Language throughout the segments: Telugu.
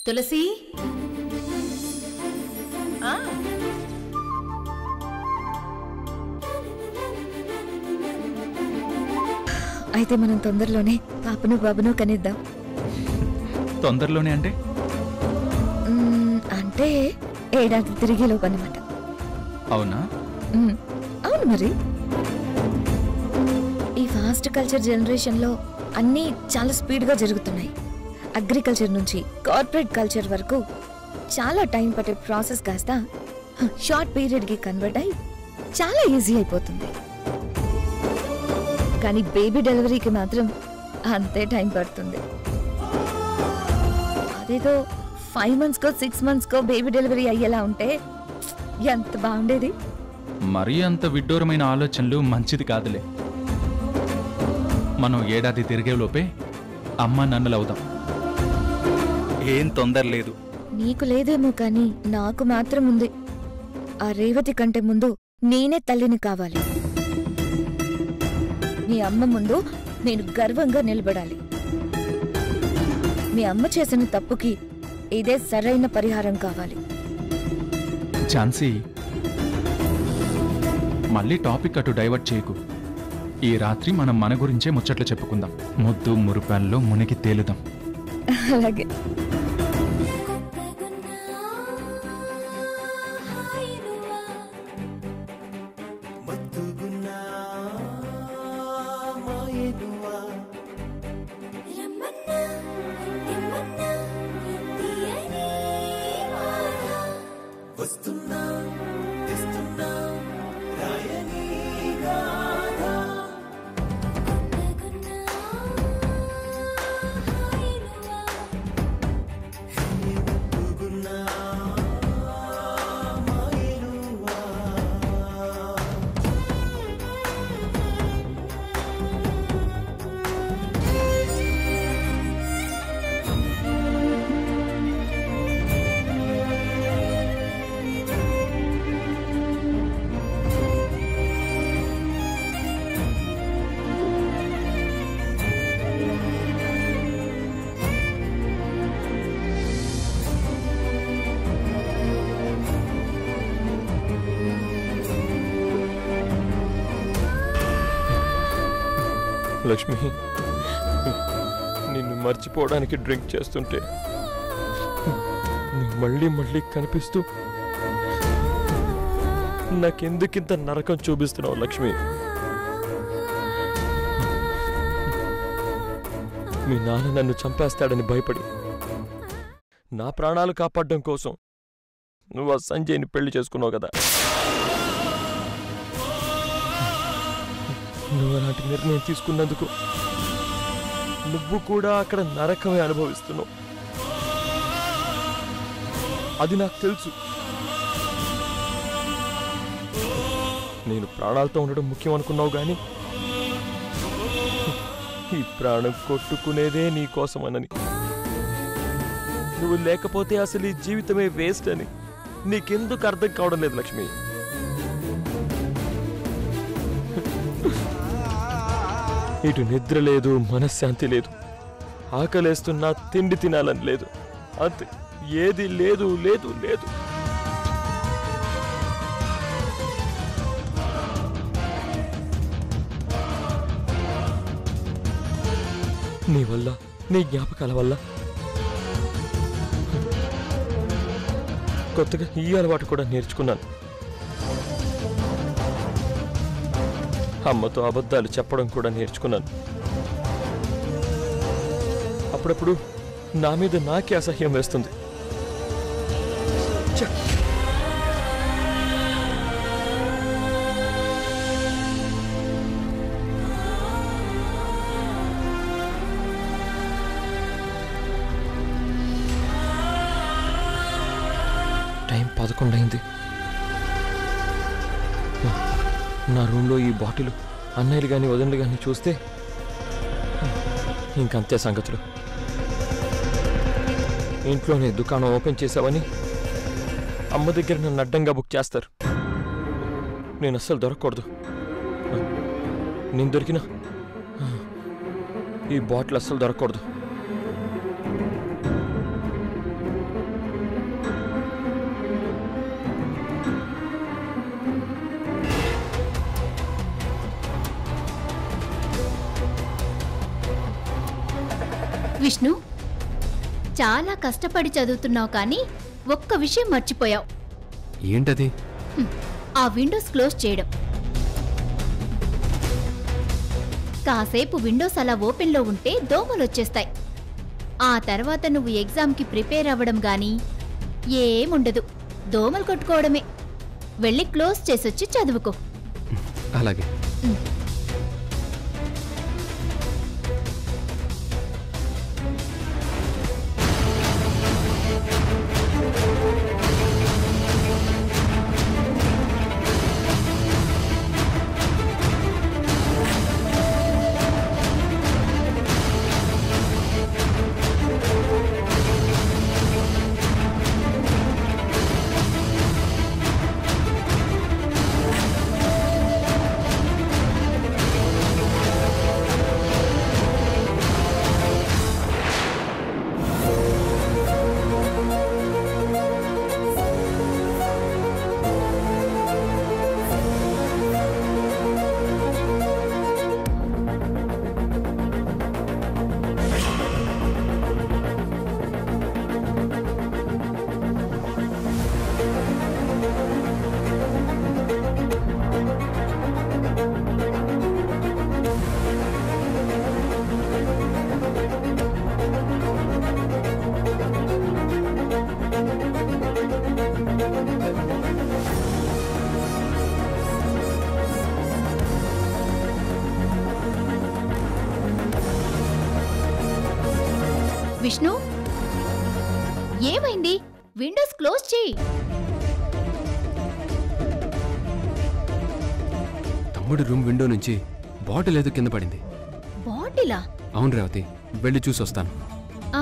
తులసి ఆ, అయితే మనం తొందరలోనే పాపను బాబును కనిద్దాం తొందరలోనే అంటే మ్మ్, అంటే ఏడాది తిరిగేలోపు అనమాట అవునా మ్మ్, అవును మరి ఈ ఫాస్ట్ కల్చర్ జనరేషన్లో అన్నీ చాలా స్పీడ్గా జరుగుతున్నాయి అగ్రికల్చర్ నుంచి కార్పొరేట్ కల్చర్ వరకు చాలా టైం పట్టే ప్రాసెస్ కాస్త షార్ట్ పీరియడ్కి కన్వర్ట్ అయి చాలా ఈజీ అయిపోతుంది కానీ బేబీ డెలివరీకి మాత్రం అంతే టైం పడుతుంది అదేదో ఫైవ్ మంత్స్కో సిక్స్ మంత్స్కో బేబీ డెలివరీ అయ్యేలా ఉంటే ఎంత బాగుండేది మరీ అంత విడ్డూరమైన ఆలోచనలు మంచిది కాదులే మనం ఏడాది తిరిగేలోపే అమ్మ నన్నులవుదాం ఏం తొందర లేదు నీకు లేదేమో కానీ నాకు మాత్రం ఉంది ఆ రేవతి కంటే ముందు నేనే తల్లిని కావాలి మీ అమ్మ ముందు నేను గర్వంగా నిలబడాలి మీ అమ్మ చేసిన తప్పుకి ఇదే సరైన పరిహారం కావాలి ఝాన్సీ మళ్ళీ టాపిక్ అటు డైవర్ట్ చేయకు ఈ రాత్రి మనం మన గురించే ముచ్చట్లు చెప్పుకుందాం ముద్దు మురుపాల్లో మునిగి తేలుదాం అలాగే లక్ష్మి నిన్ను మర్చిపోవడానికి డ్రింక్ చేస్తుంటే నువ్వు మళ్ళీ మళ్ళీ కనిపిస్తూ నాకెందుకింత నరకం చూపిస్తున్నావు లక్ష్మి మీ నాన్న నన్ను చంపేస్తాడని భయపడి నా ప్రాణాలు కాపాడడం కోసం నువ్వు ఆ సంజయ్ని పెళ్లి చేసుకున్నావు కదా నువ్వు అలాంటి నిర్ణయం తీసుకున్నందుకు నువ్వు కూడా అక్కడ నరకమే అనుభవిస్తున్నావు అది నాకు తెలుసు నేను ప్రాణాలతో ఉండడం ముఖ్యం అనుకున్నావు గాని ఈ ప్రాణం కొట్టుకునేదే నీ కోసమనని నువ్వు లేకపోతే అసలు ఈ జీవితమే వేస్ట్ అని నీకెందుకు అర్థం కావడం లేదు లక్ష్మి ఇటు నిద్ర లేదు మనశ్శాంతి లేదు ఆకలేస్తున్నా తిండి తినాలని లేదు అంతే ఏది లేదు లేదు లేదు నీ వల్ల నీ జ్ఞాపకాల వల్ల కొత్తగా ఈ అలవాటు కూడా నేర్చుకున్నాను అమ్మతో అబద్ధాలు చెప్పడం కూడా నేర్చుకున్నాను అప్పుడప్పుడు నా మీద నాకే అసహ్యం వేస్తుంది ఛ! టైం పదకొండు అయింది నా రూమ్లో ఈ బాటిల్ అన్నయ్యలు కానీ వదినలు కానీ చూస్తే ఇంకంతే సంగతులు ఇంట్లోనే దుకాణం ఓపెన్ చేసావని అమ్మ దగ్గర నన్ను అడ్డంగా బుక్ చేస్తారు నేను అస్సలు దొరకకూడదు నేను దొరికినా ఈ బాటిల్ అస్సలు దొరకకూడదు విష్ణు చాలా కష్టపడి చదువుతున్నావు కానీ ఒక్క విషయం మర్చిపోయావు ఏంటది ఆ విండోస్ క్లోజ్ చేయడం కాసేపు విండోస్ అలా ఓపెన్లో ఉంటే దోమలు వచ్చేస్తాయి ఆ తర్వాత నువ్వు ఎగ్జామ్కి ప్రిపేర్ అవ్వడం గాని ఏముండదు దోమలు కొట్టుకోవడమే వెళ్ళి క్లోజ్ చేసొచ్చి చదువుకో అలాగే విష్ణు ఏమైంది విండోస్ క్లోజ్ చేయి తమ్ముడు రూమ్ విండో నుంచి బాటిల్ ఏదో కింద పడింది బాటిలా అవును రేవతి వెళ్ళి చూసి వస్తాను ఆ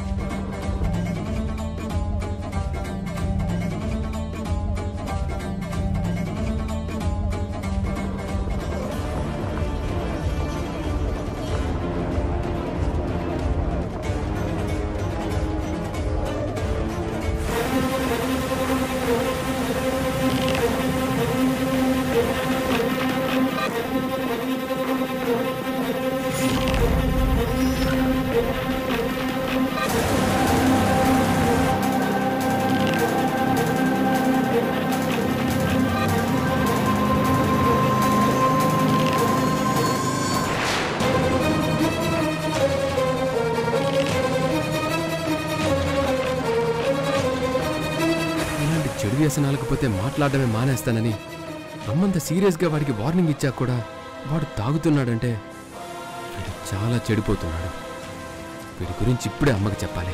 ఇలాంటి చెడు వ్యసనాలకు పోతే మాట్లాడడమే మానేస్తానని అమ్మంత సీరియస్గా వాడికి వార్నింగ్ ఇచ్చాక కూడా వాడు తాగుతున్నాడంటే వీడు చాలా చెడిపోతున్నాడు వీడి గురించి ఇప్పుడే అమ్మకి చెప్పాలి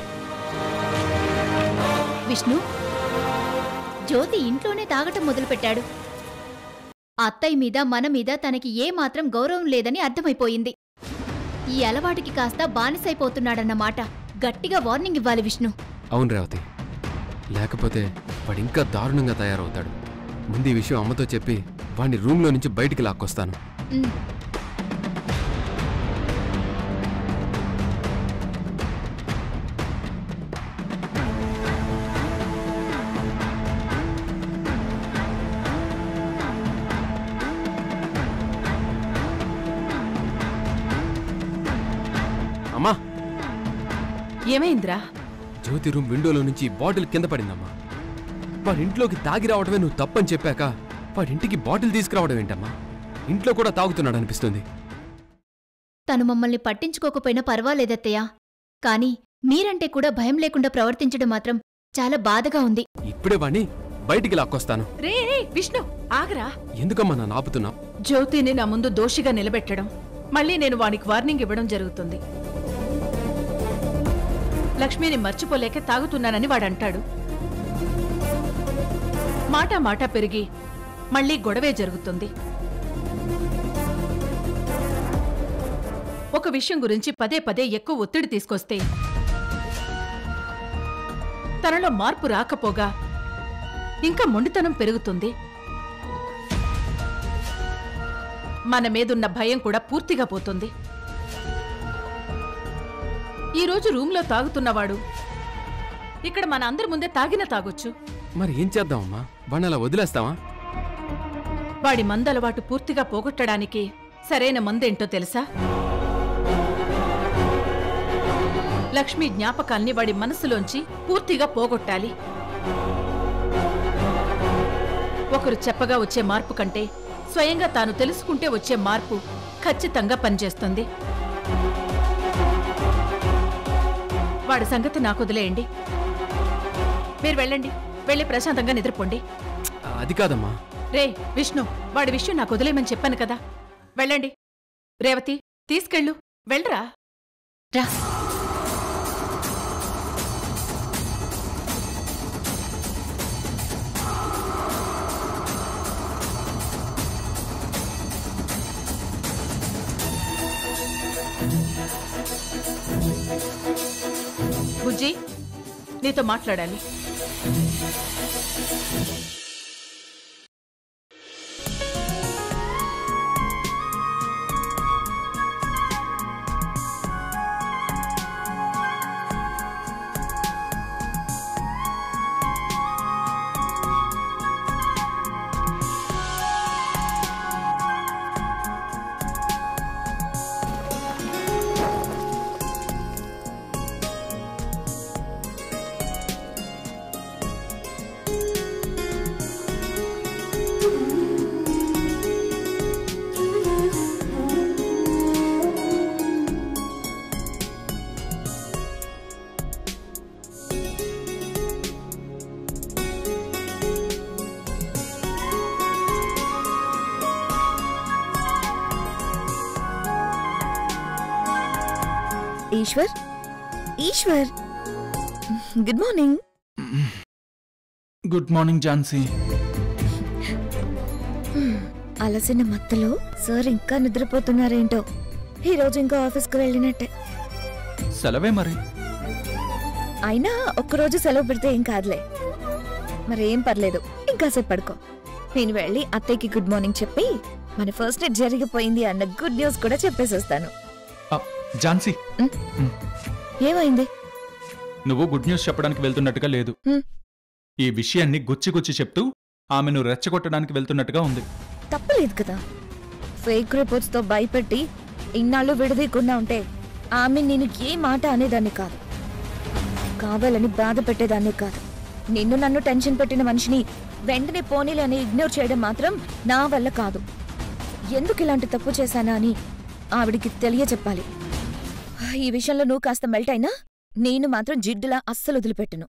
విష్ణు జ్యోతి ఇంట్లోనే తాగటం మొదలుపెట్టాడు అత్తయ్య మీద మన మీద తనకి ఏ మాత్రం గౌరవం లేదని అర్థమైపోయింది ఈ అలవాటుకి కాస్త బానిసైపోతున్నాడన్నమాట గట్టిగా వార్నింగ్ ఇవ్వాలి విష్ణు అవును రేవతి లేకపోతే వాడు ఇంకా దారుణంగా తయారవుతాడు ముందు ఈ విషయం అమ్మతో చెప్పి వాడిని రూమ్లో నుంచి బయటికి లాక్కొస్తాను ఉమ్. అమ్మా ఏమైందిరా జ్యోతి రూమ్ విండోలో నుంచి బాటిల్ కింద పడిందమ్మా వాడి ఇంట్లోకి తాగి రావడమే నువ్వు తప్పని చెప్పాక వాడి ఇంటికి బాటిల్ తీసుకురావడం ఏంటమ్మా ఇంట్లో కూడా తాగుతున్నాడు అనిపిస్తుంది తను మమ్మల్ని పట్టించుకోకపోయినా పర్వాలేదత్తయ్య కానీ మీరంటే కూడా భయం లేకుండా ప్రవర్తించడం మాత్రం చాలా బాధగా ఉంది ఇప్పుడే వాణ్ణి బయటికి లాక్కొస్తాను రే రే విష్ణు ఆగరా ఎందుకమ్మా నన్ను ఆపుతున్నావు జ్యోతిని నా ముందు దోషిగా నిలబెట్టడం మళ్ళీ నేను వానికి వార్నింగ్ ఇవ్వడం జరుగుతుంది లక్ష్మిని మర్చిపోలేక తాగుతున్నానని వాడంటాడు మాట మాట పెరిగి మళ్ళీ గొడవే జరుగుతుంది ఒక విషయం గురించి పదే పదే ఎక్కువ ఒత్తిడి తీసుకొస్తే తనలో మార్పు రాకపోగా ఇంకా మొండితనం పెరుగుతుంది మన మీదున్న భయం కూడా పూర్తిగా పోతుంది ఈరోజు రూమ్లో తాగుతున్నవాడు ఇక్కడ మన అందరి ముందే తాగిన తాగొచ్చు మరి ఏం చేద్దామమ్మా వాణ్ణి అలా వదిలేస్తావా వాడి మందలవాటు పూర్తిగా పోగొట్టడానికి సరైన మందేంటో తెలుసా లక్ష్మి జ్ఞాపకాల్ని వాడి మనసులోంచి పూర్తిగా పోగొట్టాలి ఒకరు చెప్పగా వచ్చే మార్పు కంటే స్వయంగా తాను తెలుసుకుంటే వచ్చే మార్పు ఖచ్చితంగా పనిచేస్తుంది వాడి సంగతి నాకు వదిలేయండి మీరు వెళ్ళండి వెళ్ళి ప్రశాంతంగా నిద్రపోండి అది కాదమ్మా రే విష్ణు వాడి విషయం నాకు వదిలేయమని చెప్పాను కదా వెళ్ళండి రేవతి తీసుకెళ్ళు వెళ్ళరా రా బుజ్జి నీతో మాట్లాడాలి Eshwar Eshwar good morning good morning Jhansi అలసిన మత్తలో సార్ ఇంకా నిద్రపోతున్నారేంటో ఈ రోజు ఇంకా ఆఫీస్కి వెళ్ళినట్టే సెలవే మరి అయినా ఒక్కరోజు సెలవు పెడితే ఏం కాదులే మరేం పర్లేదు ఇంకాసేపు పడుకో నేను వెళ్ళి అత్తయ్యకి గుడ్ మార్నింగ్ చెప్పి మన ఫస్ట్ నైట్ జరిగిపోయింది అన్న గుడ్ న్యూస్ కూడా చెప్పేసి వస్తాను ఆ, ఝాన్సీ ఏమైంది నువ్వు గుడ్ న్యూస్ చెప్పడానికి వెళ్తున్నట్టుగా లేదు హ్మ్. ఈ విషయాన్ని గుచ్చి గుచ్చి చెప్తూ ఆమెను రెచ్చగొట్టడానికి వెళ్తున్నట్టుగా ఉంది తప్పలేదు కదా ఫేక్ రిపోర్ట్స్ తో భయపెట్టి ఇన్నాళ్ళు విడదీయకుండా ఉంటే ఆమె నేను ఏ మాట అనేదాన్ని కాదు కావాలని బాధ పెట్టేదాన్ని కాదు నిన్ను నన్ను టెన్షన్ పెట్టిన మనిషిని వెంటనే పోనీలు అని ఇగ్నోర్ చేయడం మాత్రం నా వల్ల కాదు ఎందుకు ఇలాంటి తప్పు చేశానా అని ఆవిడికి తెలియచెప్పాలి ఈ విషయంలో నువ్వు కాస్త మెల్ట్ అయినా నేను మాత్రం జిడ్డులా అస్సలు వదిలిపెట్టను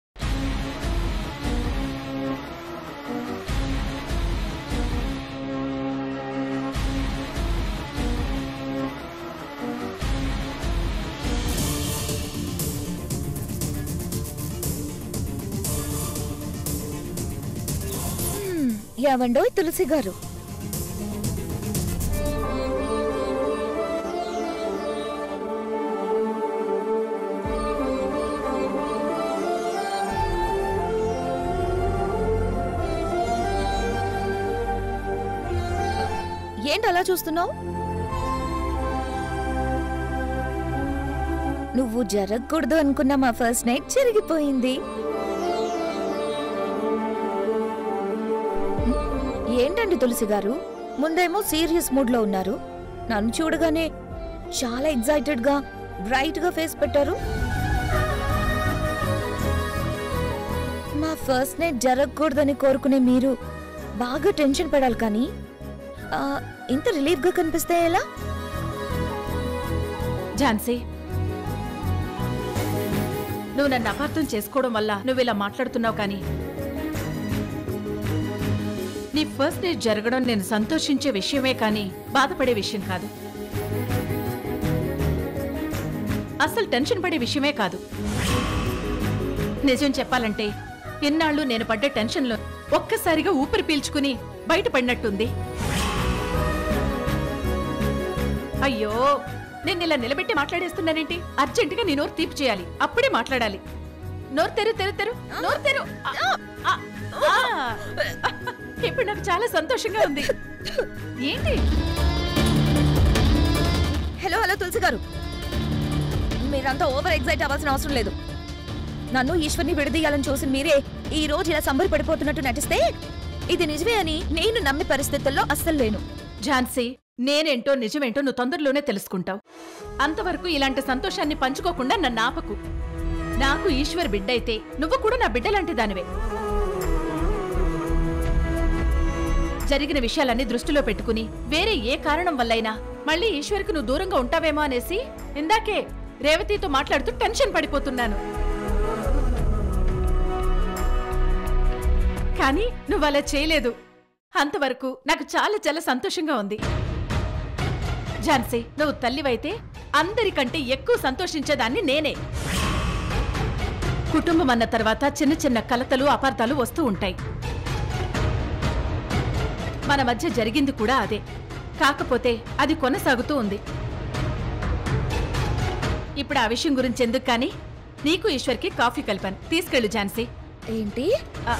హ్మ్, యావండోయ్ తులసి గారు ఏంటి అలా చూస్తున్నావు నువ్వు జరగకూడదు అనుకున్న మా ఫస్ట్ నైట్ జరిగిపోయింది ఏంటండి తులసి గారు ముందేమో సీరియస్ మూడ్ లో ఉన్నారు నన్ను చూడగానే చాలా ఎగ్జైటెడ్ గా బ్రైట్ గా ఫేస్ పెట్టారు మా ఫస్ట్ నైట్ జరగకూడదని కోరుకునే మీరు బాగా టెన్షన్ పడాలి కానీ ఆ, ఇంత రిలీఫ్ గా కనిపిస్తే ఎలా ఝాన్సీ నువ్వు నన్ను అపార్థం చేసుకోవడం వల్ల నువ్వు ఇలా మాట్లాడుతున్నావు కానీ నీ ఫస్ట్ నైట్ జరగడం నేను సంతోషించే విషయమే కానీ బాధపడే విషయం కాదు అసలు టెన్షన్ పడే విషయమే కాదు నిజం చెప్పాలంటే ఎన్నాళ్ళు నేను పడ్డ టెన్షన్లో ఒక్కసారిగా ఊపిరి పీల్చుకుని బయటపడినట్టుంది అయ్యో నేను ఇలా నిలబెట్టి మాట్లాడేస్తున్నానేంటి అర్జెంటుగా నీ నోరు తీపి చేయాలి అప్పుడే మాట్లాడాలి నోరు తెరు తెరు తెరు నోరు తెరు ఆ, ఆ, ఆ. ఇప్పుడు నాకు చాలా సంతోషంగా ఉంది ఏంటి హలో హలో తులసి గారు మీరంతా ఓవర్ ఎగ్జైట్ అవ్వాల్సిన అవసరం లేదు నన్ను ఈశ్వర్ని విడదీయాలని చూసి మీరే ఈ రోజు ఇలా సంబరి పడిపోతున్నట్టు నటిస్తే ఇది నిజమే అని నేను నమ్మే పరిస్థితుల్లో అస్సలు లేను ఝాన్సీ నేనేంటో నిజమేంటో నువ్వు తొందరలోనే తెలుసుకుంటావు అంతవరకు ఇలాంటి సంతోషాన్ని పంచుకోకుండా నన్ను ఆపకు నాకు ఈశ్వర్ బిడ్డైతే నువ్వు కూడా నా బిడ్డలాంటి దానివే జరిగిన విషయాలన్నీ దృష్టిలో పెట్టుకుని వేరే ఏ కారణం వల్లైనా మళ్ళీ ఈశ్వర్కి నువ్వు దూరంగా ఉంటావేమో అనేసి ఇందాకే రేవతితో మాట్లాడుతూ టెన్షన్ పడిపోతున్నాను కానీ నువ్వు అలా చేయలేదు అంతవరకు నాకు చాలా చాలా సంతోషంగా ఉంది ఝాన్సీ నువ్వు తల్లివైతే అందరికంటే ఎక్కువ సంతోషించేదాన్ని నేనే కుటుంబం అన్న తర్వాత చిన్న చిన్న కలతలు అపార్థాలు వస్తూ ఉంటాయి మన మధ్య జరిగింది కూడా అదే కాకపోతే అది కొనసాగుతూ ఉంది ఇప్పుడు ఆ విషయం గురించి ఎందుకు కానీ నీకు ఈశ్వర్కి కాఫీ కలిపాను తీసుకెళ్ళు ఝాన్సీ ఏంటి ఆ,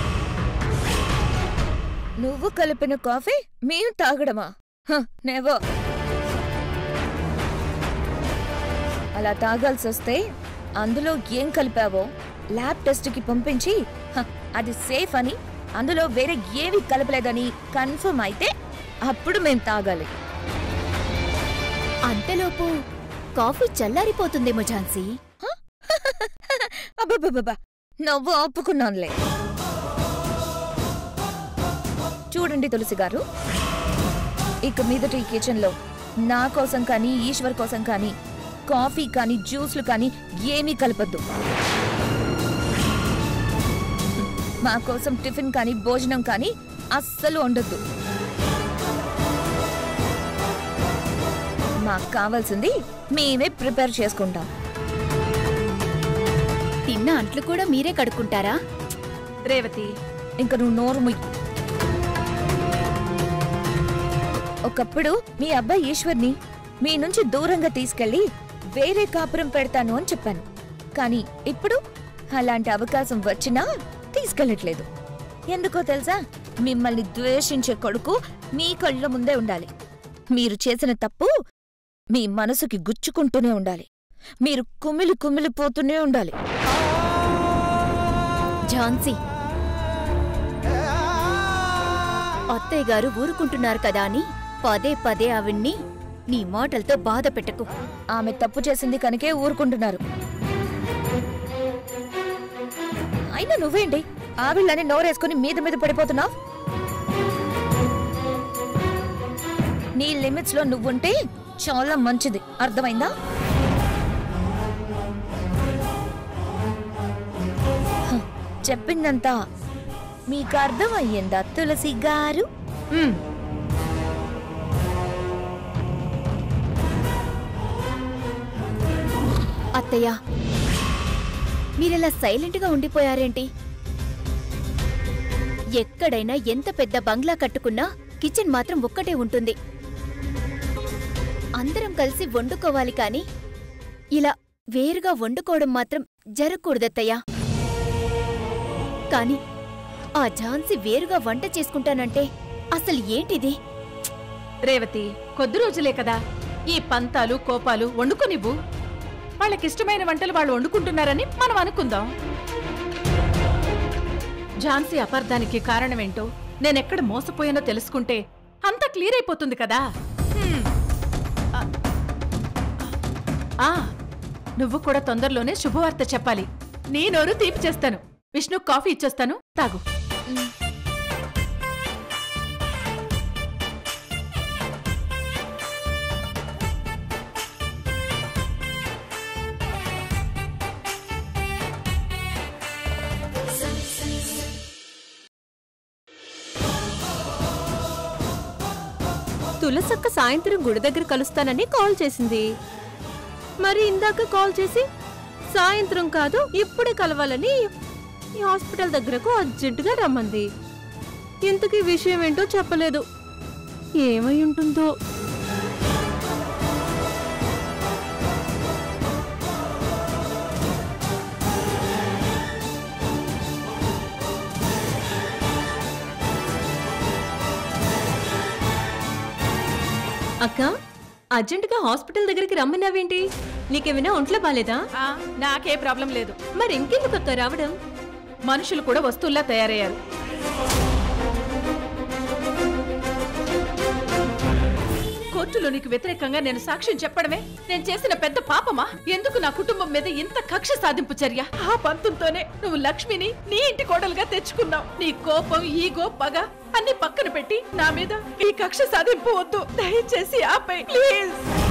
నువ్వు కలిపిన కాఫీ మేము తాగడమా నేవో అలా తాగాల్సి వస్తే అందులో ఏం కలిపావో ల్యాబ్ టెస్ట్కి పంపించి హ, అది సేఫ్ అని అందులో వేరే ఏవి కలపలేదని కన్ఫర్మ్ అయితే అప్పుడు మేం తాగాలి అంతలోపు కాఫీ చల్లారిపోతుందేమో ఝాన్సీ అబ్బబ్బబ్బా నవ్వు ఆపుకున్నానులే చూడండి తులసి గారు ఇక మీదట ఈ కిచెన్లో నా కోసం కానీ ఈశ్వర్ కోసం కానీ కాఫీ కానీ జ్యూస్లు కానీ ఏమీ కలపద్దు మా కోసం టిఫిన్ కానీ భోజనం కానీ అస్సలు ఉండొద్దు మాకు కావాల్సింది మేమే ప్రిపేర్ చేసుకుంటాం తిన్న అంట్లు కూడా మీరే కడుక్కుంటారా రేవతి ఇంక నువ్వు నోరు ముయ్ ఒకప్పుడు మీ అబ్బాయి ఈశ్వర్ని మీ నుంచి దూరంగా తీసుకెళ్లి వేరే కాపురం పెడతాను అని చెప్పాను కానీ ఇప్పుడు అలాంటి అవకాశం వచ్చినా తీసుకెళ్ళట్లేదు ఎందుకో తెలుసా మిమ్మల్ని ద్వేషించే కొడుకు మీ కళ్ళ ముందే ఉండాలి మీరు చేసిన తప్పు మీ మనసుకి గుచ్చుకుంటూనే ఉండాలి మీరు కుమిలి కుమిలిపోతూనే ఉండాలి ఝాన్సీ అత్తయ్య గారు ఊరుకుంటున్నారు కదా అని పదే పదే ఆవిడ్ని నీ మాటలతో బాధ పెట్టకు ఆమె తప్పు చేసింది కనుకే ఊరుకుంటున్నారు అయినా నువ్వేంటి ఆవిళ్ళని నోరేసుకుని మీద మీద పడిపోతున్నావు నీ లిమిట్స్ లో నువ్వుంటే చాలా మంచిది అర్థమైందా హ, చెప్పిందంతా మీకు అర్థమయ్యిందా తులసి గారు ఉమ్, అత్తయ్య మీరిలా సైలెంట్గా ఉండిపోయారేంటి ఎక్కడైనా ఎంత పెద్ద బంగ్లా కట్టుకున్నా కిచెన్ మాత్రం ఒక్కటే ఉంటుంది అందరం కలిసి వండుకోవాలి కాని ఇలా వేరుగా వండుకోవడం మాత్రం జరగకూడదత్తయ్యా కాని ఆ ఝాన్సీ వేరుగా వంట చేసుకుంటానంటే అసలు ఏంటిది రేవతి కొద్ది రోజులే కదా ఈ పంతాలు కోపాలు వండుకొనివ్వు వాళ్ళకిష్టమైన వంటలు వాళ్ళు వండుకుంటున్నారని మనం అనుకుందాం ఝాన్సీ అపార్థానికి కారణమేంటో నేనెక్కడ మోసపోయానో తెలుసుకుంటే అంతా క్లియర్ అయిపోతుంది కదా హ్మ్. ఆ. ఆ, నువ్వు కూడా తొందరలోనే శుభవార్త చెప్పాలి నీ నోరు తీపి చేస్తాను విష్ణు కాఫీ ఇచ్చేస్తాను తాగు తులసక్క సాయంత్రం గుడి దగ్గర కలుస్తానని కాల్ చేసింది మరి ఇందాక కాల్ చేసి సాయంత్రం కాదు ఇప్పుడే కలవాలని ఈ హాస్పిటల్ దగ్గరకు అర్జెంటుగా రమ్మంది ఇంతకీ విషయం ఏంటో చెప్పలేదు ఏమై ఉంటుందో అక్క అర్జెంటుగా హాస్పిటల్ దగ్గరికి రమ్మన్నావేంటి నీకేమైనా ఒంట్లో బాలేదా ఆ, నాకే ప్రాబ్లం లేదు మరి ఇంకెందుకు అక్క రావడం మనుషులు కూడా వస్తువుల్లా తయారయ్యారు కోర్టులో నీకు వ్యతిరేకంగా నేను సాక్ష్యం చెప్పడమే నేను చేసిన పెద్ద పాపమా ఎందుకు నా కుటుంబం మీద ఇంత కక్ష సాధింపు చర్య ఆ పంతంతోనే నువ్వు లక్ష్మిని నీ ఇంటి కోడలుగా తెచ్చుకున్నావు నీ కోపం ఈగో పగ అన్ని పక్కన పెట్టి నా మీద ఈ కక్ష సాధింపు వద్దు దయచేసి ఆపై ప్లీజ్